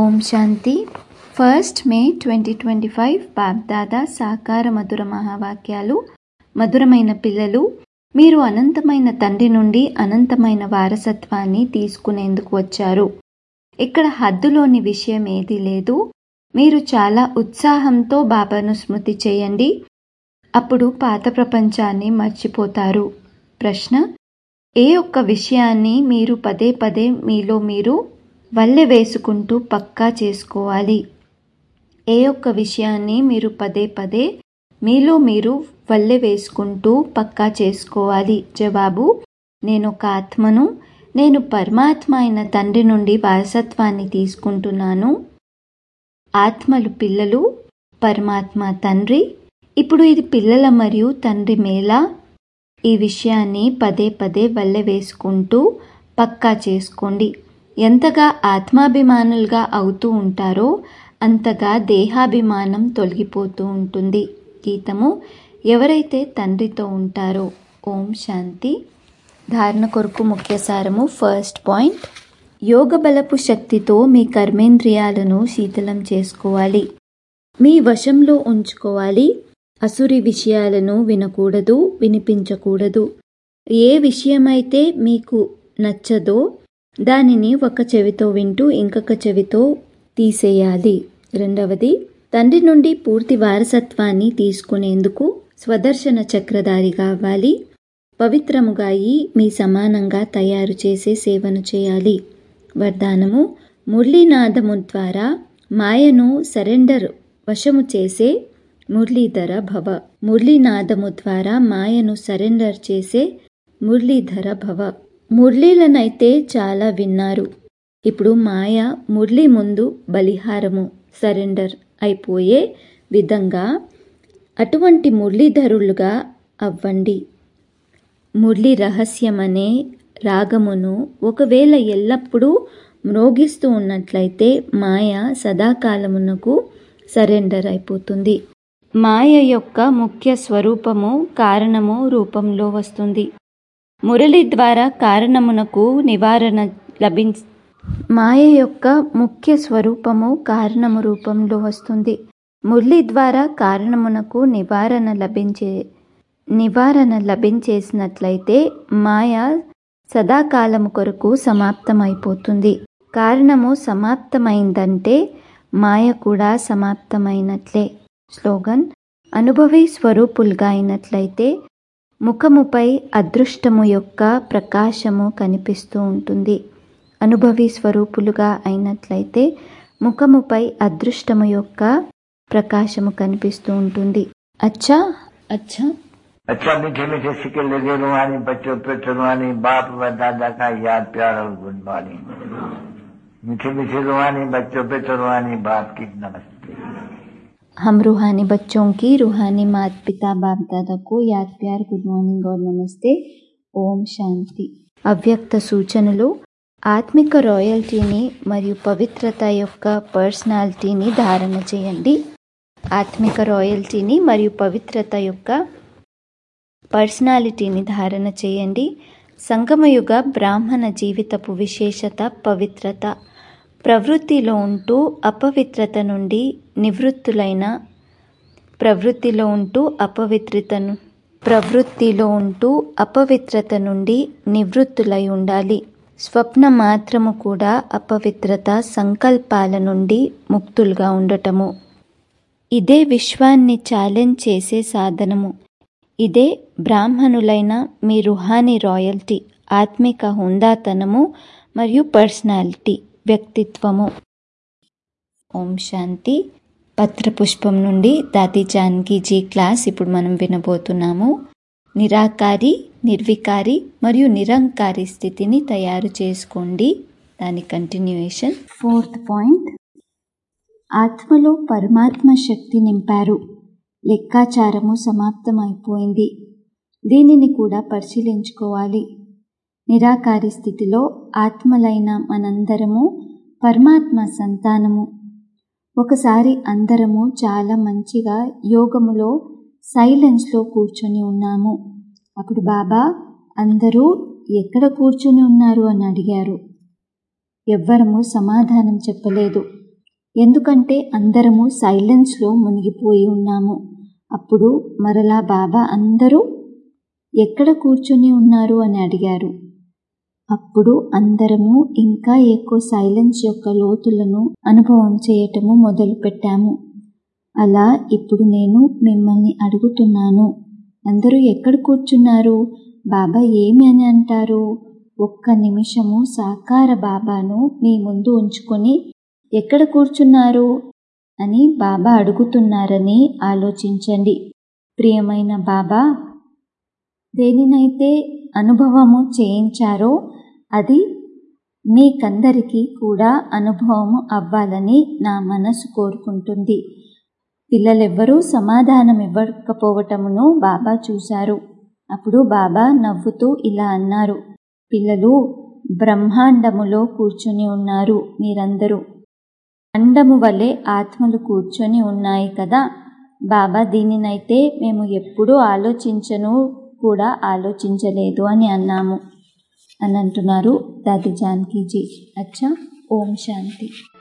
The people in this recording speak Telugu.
ఓం శాంతి first May twenty twenty five BapDada సాకార మధుర మహావాక్యాలు మధురమైన పిల్లలు మీరు అనంతమైన తండ్రి నుండి అనంతమైన వారసత్వాన్ని తీసుకునేందుకు వచ్చారు ఇక్కడ హద్దులోని విషయం ఏదీ లేదు మీరు చాలా ఉత్సాహంతో బాబాను స్మృతి చేయండి అప్పుడు పాత ప్రపంచాన్ని మర్చిపోతారు ప్రశ్న ఏ ఒక్క విషయాన్ని మీరు పదే పదే మీలో మీరు వల్లె వేసుకుంటూ పక్కా చేసుకోవాలి ఏ ఒక్క విషయాన్ని మీరు పదే పదే మీలో మీరు వల్లె వేసుకుంటూ పక్కా చేసుకోవాలి జవాబు నేను ఒక ఆత్మను నేను పరమాత్మ అయిన తండ్రి నుండి వారసత్వాన్ని తీసుకుంటున్నాను ఆత్మలు పిల్లలు పరమాత్మ తండ్రి ఇప్పుడు ఇది పిల్లల మరియు తండ్రి మేళ ఈ విషయాన్ని పదే పదే వల్లె వేసుకుంటూ పక్కా చేసుకోండి ఎంతగా ఆత్మాభిమానులుగా అవుతూ ఉంటారో అంతగా దేహాభిమానం తొలగిపోతూ ఉంటుంది గీతము ఎవరైతే తండ్రితో ఉంటారో ఓం శాంతి ధారణ కొరకు ముఖ్య సారము ఫస్ట్ పాయింట్ యోగ బలపు శక్తితో మీ కర్మేంద్రియాలను శీతలం చేసుకోవాలి మీ వశంలో ఉంచుకోవాలి అసురి విషయాలను వినకూడదు వినిపించకూడదు ఏ విషయమైతే మీకు నచ్చదో దానిని ఒక చెవితో వింటూ ఇంకొక చెవితో తీసేయాలి రెండవది తండ్రి నుండి పూర్తి వారసత్వాన్ని తీసుకునేందుకు స్వదర్శన చక్రధారి కావాలి పవిత్రముగా అయి మీ సమానంగా తయారు చేసే సేవను చేయాలి వరదానము మురళీనాదము ద్వారా మాయను సరెండర్ వశము చేసే మురళీధర భవ మురళీనాదము ద్వారా మాయను సరెండర్ చేసే మురళీధర భవ మురళీలనైతే చాలా విన్నారు ఇప్పుడు మాయ మురళి ముందు బలిహారము సరెండర్ అయిపోయే విధంగా అటువంటి మురళీధరులుగా అవ్వండి మురళి రహస్యమనే రాగమును ఒకవేళ ఎల్లప్పుడూ మ్రోగిస్తూ ఉన్నట్లయితే మాయ సదాకాలమునకు సరెండర్ అయిపోతుంది మాయ యొక్క ముఖ్య స్వరూపము కారణము రూపంలో వస్తుంది మురళి ద్వారా కారణమునకు నివారణ లభించ మాయ యొక్క ముఖ్య స్వరూపము కారణము రూపంలో వస్తుంది మురళి ద్వారా కారణమునకు నివారణ లభించే నివారణ లభించేసినట్లయితే మాయ సదాకాలము కొరకు సమాప్తమైపోతుంది కారణము సమాప్తమైందంటే మాయ కూడా సమాప్తమైనట్లే స్లోగన్ అనుభవి స్వరూపులుగా అయినట్లయితే ముఖముపై అదృష్టము యొక్క ప్రకాశము కనిపిస్తూ ఉంటుంది అనుభవి స్వరూపులుగా అయినట్లయితే ముఖముపై అదృష్టము యొక్క ప్రకాశము కనిపిస్తూ ఉంటుంది అచ్చా అచ్చా अच्छा मीठे मीठे सिक्के लगे रुहानी बच्चों पे रुहानी बाप व दादा का याद प्यार और गुड मॉर्निंग मीठे मीठे रुहानी बच्चों पे रुहानी बाप की नमस्ते हम रूहानी बच्चों की रूहानी माता पिता बाप दादा को याद प्यार గుడ్ మార్నింగ్ और నమస్తే ఓం శాంతి అవ్యక్త సూచనలు ఆత్మిక రాయల్టీని మరియు పవిత్రత యొక్క పర్సనాలిటీని ధారణ చేయండి ఆత్మిక రాయల్టీని మరియు పవిత్రత యొక్క పర్సనాలిటీని ధారణ చేయండి సంగమయుగ బ్రాహ్మణ జీవితపు విశేషత పవిత్రత ప్రవృత్తిలో ఉంటూ అపవిత్రత నుండి నివృత్తులైన ప్రవృత్తిలో ఉంటూ అపవిత్రతను ప్రవృత్తిలో ఉంటూ అపవిత్రత నుండి నివృత్తులై ఉండాలి స్వప్న మాత్రము కూడా అపవిత్రత సంకల్పాల నుండి ముక్తులుగా ఉండటము ఇదే విశ్వాన్ని ఛాలెంజ్ చేసే సాధనము ఇదే బ్రాహ్మణులైన మీ రుహానీ రాయల్టీ ఆత్మిక హుందాతనము మరియు పర్సనాలిటీ వ్యక్తిత్వము ఓం శాంతి పత్రపుష్పం నుండి దాతి జానకీజీ క్లాస్ ఇప్పుడు మనం వినబోతున్నాము నిరాకారి నిర్వికారి మరియు నిరంకారి స్థితిని తయారు చేసుకోండి దాని కంటిన్యూయేషన్ ఫోర్త్ పాయింట్ ఆత్మలో పరమాత్మ శక్తి నింపారు లెక్కాచారము సమాప్తమైపోయింది దీనిని కూడా పరిశీలించుకోవాలి నిరాకారి స్థితిలో ఆత్మలైన మనందరము పరమాత్మ సంతానము ఒకసారి అందరము చాలా మంచిగా యోగములో సైలెన్స్లో కూర్చొని ఉన్నాము అప్పుడు బాబా అందరూ ఎక్కడ కూర్చొని ఉన్నారు అని అడిగారు ఎవ్వరము సమాధానం చెప్పలేదు ఎందుకంటే అందరము సైలెన్స్లో మునిగిపోయి ఉన్నాము అప్పుడు మరలా బాబా అందరూ ఎక్కడ కూర్చొని ఉన్నారు అని అడిగారు అప్పుడు అందరము ఇంకా ఎక్కువ సైలెన్స్ యొక్క లోతులను అనుభవం చేయటము మొదలుపెట్టాము అలా ఇప్పుడు నేను మిమ్మల్ని అడుగుతున్నాను అందరూ ఎక్కడ కూర్చున్నారు బాబా ఏమి అని అంటారు ఒక్క నిమిషము సాకార బాబాను మీ ముందు ఉంచుకొని ఎక్కడ కూర్చున్నారు అని బాబా అడుగుతున్నారని ఆలోచించండి ప్రియమైన బాబా దేనినైతే అనుభవము చేయించారో అది మీకందరికీ కూడా అనుభవము అవ్వాలని నా మనసు కోరుకుంటుంది పిల్లలెవ్వరూ సమాధానం ఇవ్వకపోవటమును బాబా చూశారు అప్పుడు బాబా నవ్వుతూ ఇలా అన్నారు పిల్లలు బ్రహ్మాండములో కూర్చుని ఉన్నారు మీరందరూ అండము వలె ఆత్మలు కూర్చొని ఉన్నాయి కదా బాబా దీనినైతే మేము ఎప్పుడూ ఆలోచించను కూడా ఆలోచించలేదు అని అన్నాము అని అంటున్నారు దాది జానకీజీ అచ్చా ఓం శాంతి